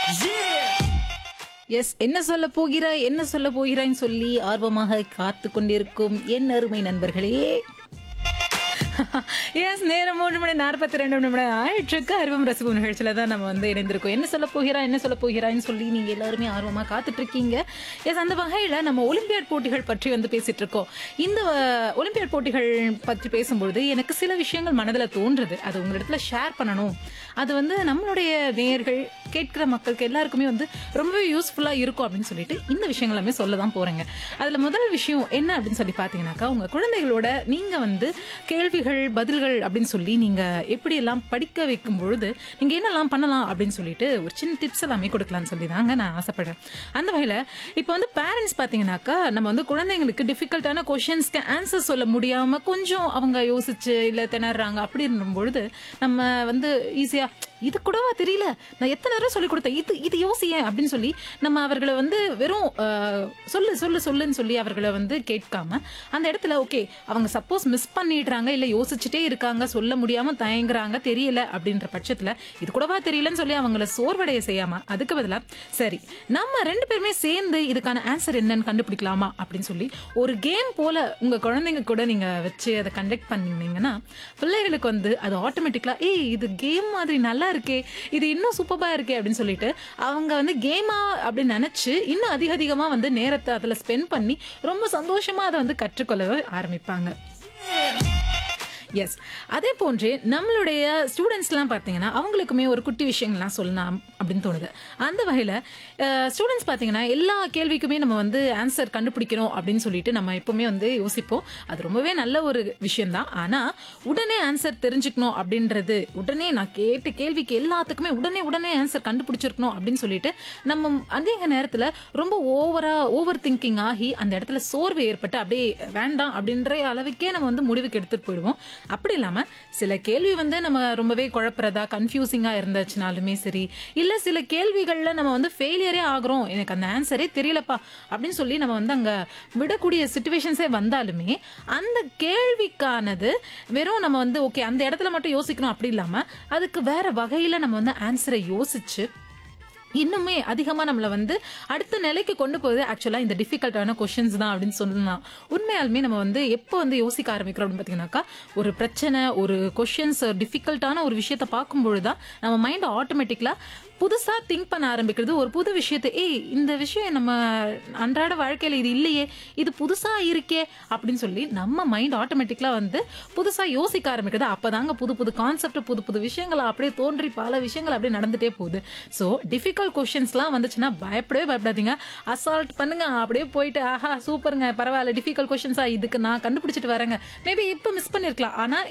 S என்ன சொல்ல போகிறாய் என்ன சொல்ல போகிறாய்ன்னு சொல்லி ஆர்வமாக காத்து கொண்டிருக்கும் என் அருமை நண்பர்களே எஸ் நேரம் மூன்று மணி நாற்பத்தி ரெண்டு நிமிடம் ஆயிற்றுக்கு அறிவும் ரசிப்பு நிகழ்ச்சியில தான் நம்ம வந்து இணைந்திருக்கோம் என்ன சொல்ல போகிறா என்ன சொல்ல போகிறாய்ன்னு சொல்லி நீங்க எல்லாருமே ஆர்வமா காத்துட்டு இருக்கீங்க எஸ் அந்த வகையில நம்ம ஒலிம்பியாட் போட்டிகள் பற்றி வந்து பேசிட்டு இருக்கோம் இந்த அஹ், ஒலிம்பியாட் போட்டிகள் பற்றி பேசும்பொழுது எனக்கு சில விஷயங்கள் மனதில் தோன்றுது அது உங்களிடத்துல ஷேர் பண்ணணும் அது வந்து நம்மளுடைய நேயர்கள் கேட்கிற மக்களுக்கு எல்லாருக்குமே வந்து ரொம்பவே யூஸ்ஃபுல்லாக இருக்கும் அப்படின்னு சொல்லிட்டு இந்த விஷயங்கள் எல்லாமே சொல்ல தான் போறேங்க அதுல முதல் விஷயம் என்ன அப்படின்னு சொல்லி பார்த்தீங்கன்னாக்கா உங்க குழந்தைகளோட நீங்க வந்து கேள்விகள் பதில்கள் அப்படின்னு சொல்லி நீங்க எப்படி எல்லாம் படிக்க வைக்கும் பொழுது நீங்க என்னெல்லாம் பண்ணலாம் அப்படின்னு சொல்லிட்டு ஒரு சின்ன டிப்ஸ் எல்லாமே கொடுக்கலாம்னு சொல்லி தாங்க நான் ஆசைப்படுறேன் அந்த வகையில இப்போ வந்து பேரண்ட்ஸ் பார்த்தீங்கன்னாக்கா நம்ம வந்து குழந்தைங்களுக்கு டிஃபிகல்ட்டான கொஷின்ஸ்க்கு ஆன்சர் சொல்ல முடியாம கொஞ்சம் அவங்க யோசிச்சு இல்ல திணறாங்க அப்படி இருக்கும் பொழுது நம்ம வந்து ஈஸியா இது கூடவா தெரியல நான் எத்தனை தடவை சொல்லி கொடுத்தேன் இது இது யோசிய அப்படின்னு சொல்லி நம்ம அவர்களை வந்து வெறும் அஹ், சொல்லு சொல்லு சொல்லுன்னு சொல்லி அவர்களை வந்து கேட்காம அந்த இடத்துல ஓகே அவங்க சப்போஸ் மிஸ் பண்ணிடுறாங்க இல்ல யோசிச்சுட்டே இருக்காங்க சொல்ல முடியாம தயங்குறாங்க தெரியல அப்படின்ற பட்சத்துல இது கூடவா தெரியலன்னு சொல்லி அவங்கள சோர்வடைய செய்யாம அதுக்கு பதிலா சரி நம்ம ரெண்டு பேருமே சேர்ந்து இதுக்கான ஆன்சர் என்னன்னு கண்டுபிடிக்கலாமா அப்படின்னு சொல்லி ஒரு கேம் போல உங்க குழந்தைங்க கூட நீங்க வச்சு அதை கண்டக்ட் பண்ணீங்கன்னா பிள்ளைகளுக்கு வந்து அது ஆட்டோமேட்டிக்கலா ஏய் இது கேம் மாதிரி நல்லா இருக்கே இது இன்னும் சூப்பரா இருக்கே அப்படின்னு சொல்லிட்டு அவங்க வந்து கேமா அப்படின்னு நினைச்சு இன்னும் அதிக அதிகமா வந்து நேரத்தை அதுல ஸ்பெண்ட் பண்ணி ரொம்ப சந்தோஷமா அதை வந்து கற்றுக்கொள்ள ஆரம்பிப்பாங்க எஸ் அதே போன்றே நம்மளுடைய ஸ்டூடெண்ட்ஸ்லாம் பார்த்தீங்கன்னா அவங்களுக்குமே ஒரு குட்டி விஷயங்கள்லாம் சொல்லலாம் அப்படின்னு தோணுது அந்த வகையில் ஸ்டூடெண்ட்ஸ் பார்த்தீங்கன்னா எல்லா கேள்விக்குமே நம்ம வந்து ஆன்சர் கண்டுபிடிக்கணும் அப்படின்னு சொல்லிட்டு நம்ம எப்பவுமே வந்து யோசிப்போம் அது ரொம்பவே நல்ல ஒரு விஷயம்தான் ஆனால் உடனே ஆன்சர் தெரிஞ்சுக்கணும் அப்படின்றது உடனே நான் கேட்ட கேள்விக்கு எல்லாத்துக்குமே உடனே உடனே ஆன்சர் கண்டுபிடிச்சிருக்கணும் அப்படின்னு சொல்லிட்டு நம்ம அதிக நேரத்தில் ரொம்ப ஓவரா ஓவர் திங்கிங் ஆகி அந்த இடத்துல சோர்வு ஏற்பட்டு அப்படியே வேண்டாம் அப்படின்ற அளவுக்கே நம்ம வந்து முடிவுக்கு எடுத்துட்டு போயிடுவோம் அப்படி இல்லாம சில கேள்வி வந்து நம்ம ரொம்பவே குழப்புறதா கன்ஃபியூசிங்கா இருந்துச்சுனாலுமே சரி இல்ல சில கேள்விகள்ல நம்ம வந்து ஃபெயிலியரே ஆகுறோம் எனக்கு அந்த ஆன்சரே தெரியலப்பா அப்படின்னு சொல்லி நம்ம வந்து அங்க விடக்கூடிய சுச்சுவேஷன்ஸே வந்தாலுமே அந்த கேள்விக்கானது வெறும் நம்ம வந்து ஓகே அந்த இடத்துல மட்டும் யோசிக்கணும் அப்படி இல்லாம அதுக்கு வேற வகையில நம்ம வந்து ஆன்சரை யோசிச்சு இன்னுமே அதிகமாக நம்மளை வந்து அடுத்த நிலைக்கு கொண்டு போகுது ஆக்சுவலாக இந்த டிஃபிகல்ட்டான கொஷின்ஸ் தான் அப்படின்னு சொல்லலாம் உண்மையாலுமே நம்ம வந்து எப்போ வந்து யோசிக்க ஆரம்பிக்கிறோம் அப்படின்னு பார்த்தீங்கன்னாக்கா ஒரு பிரச்சனை ஒரு கொஷின்ஸ் டிஃபிகல்ட்டான ஒரு விஷயத்தை பார்க்கும்பொழுது தான் நம்ம மைண்ட் ஆட்டோமேட்டிக்கலாக புதுசாக திங்க் பண்ண ஆரம்பிக்கிறது ஒரு புது விஷயத்தை ஏய் இந்த விஷயம் நம்ம அன்றாட வாழ்க்கையில் இது இல்லையே இது புதுசாக இருக்கே அப்படின்னு சொல்லி நம்ம மைண்ட் ஆட்டோமேட்டிக்கலாக வந்து புதுசாக யோசிக்க ஆரம்பிக்கிறது அப்போதாங்க புது புது கான்செப்ட் புது புது விஷயங்கள் அப்படியே தோன்றி பல விஷயங்கள் அப்படியே நடந்துட்டே போகுது ஸோ டிஃபிகல்ட் கொஷின்ஸ்லாம் வந்துச்சுன்னா பயப்படவே பயப்படாதீங்க அசால்ட் பண்ணுங்க அப்படியே போயிட்டு ஆஹா சூப்பருங்க பரவாயில்ல டிஃபிகல்ட் கொஷின்ஸா இதுக்கு நான் கண்டுபிடிச்சிட்டு வரேங்க மேபி இப்போ மிஸ் பண்ணிருக்கலாம் ஆனால்